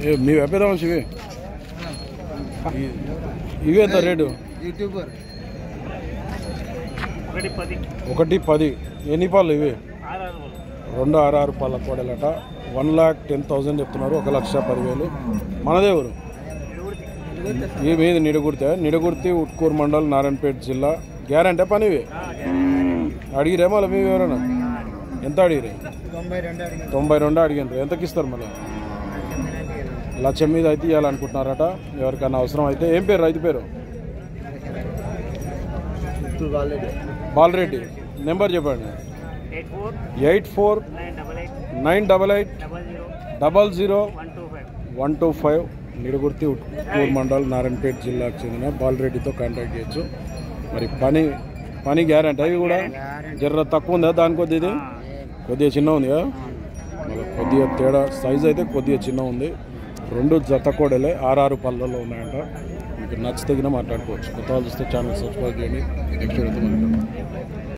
ఏ మీ వ్యాపారం ఇవి ఇవి ఎంత రేటు యూట్యూబర్ ఒకటి పది ఒకటి పది ఎన్ని పాలు ఇవి ఆరు ఆరు రెండు ఆరు ఆరు పాల కోడలట వన్ లాక్ టెన్ థౌజండ్ చెప్తున్నారు ఒక లక్ష పదివేలు మనదే ఊరు ఈ మీద నిడగుర్తే నిడగుర్తి ఉట్కూరు మండల్ నారాయణపేట జిల్లా గ్యారంటీ పని ఇవి అడిగిరే మళ్ళీ మీ ఎవరైనా ఎంత అడిగిరే తొంభై రెండు అడిగి తొంభై రెండు అడిగినారు ఎంతకి ఇస్తారు మళ్ళీ లక్ష మీద అయితే ఇవ్వాలనుకుంటున్నారట ఎవరికైనా అవసరం అయితే ఏం పేరు రైతు పేరు బాలరెడ్డి నెంబర్ చెప్పండి eight four eight four nine double eight nine double eight double zero double zero one two five one two five Nidugurthi Utkur mandal Narayanpet జిల్లాకు చెందిన బాలరెడ్డితో కాంటాక్ట్ చేయొచ్చు మరి పని పని గ్యారంటీ అవి కూడా జర్ర తక్కువ ఉందా దాని కొద్ది ఇది కొద్దిగా చిన్న ఉంది కదా మరి కొద్దిగా తేడా సైజ్ అయితే కొద్దిగా చిన్న ఉంది రెండు జత కోడలే ఆరారు పళ్ళలో ఉన్నాయంట మీకు నచ్చితే గిన మాట్లాడుకోవచ్చు కొత్త వాళ్ళు చూస్తే ఛానల్ సబ్స్క్రైబ్ చేయండి నెక్స్ట్ వీడియోతో మాట్లాడదాం